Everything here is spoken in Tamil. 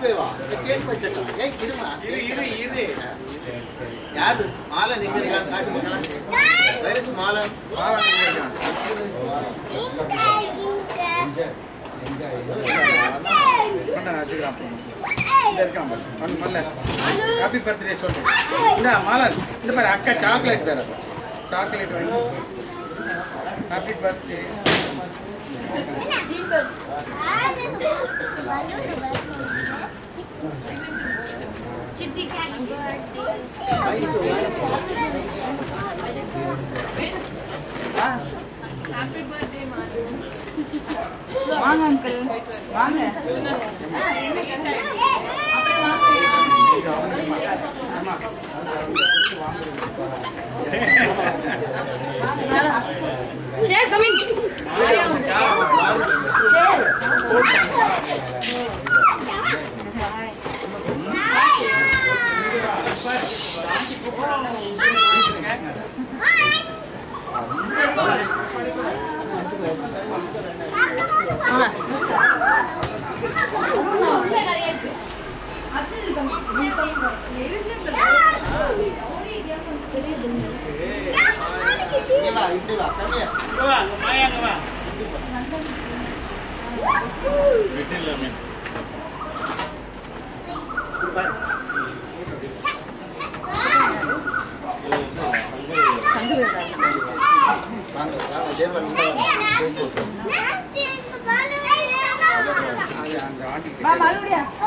போய் வா கேக் வச்சிடலாம் ஏய் இருமா இரு இரு இரு யாரு மாலை நீங்க இருக்காங்க காட்டு பார்க்கலாம் வேற மாலை மாவா எங்க இருக்கான் கொண்டா நான் வச்சுக்கிறேன் அப்புறம். இந்த இருக்கான் பாரு. வந்து முதல்ல ஹாப்பி பர்த்டே சொல்லு இந்த மாலன் இந்த மாதிரி அக்கா சாக்லேட் தர சாக்லேட் வாங்கி ஹாப்பி பர்த்டே சித்தி வாங்க அங்கிள் வாங்க ஷேர் கமிங் இங்க வா இப்படி வா கம்மியா இங்க வா அங்க மாயா அங்க வா வாங்க வாங்க தேவன் அது அந்த ஆண்டி வா மறுபடியும்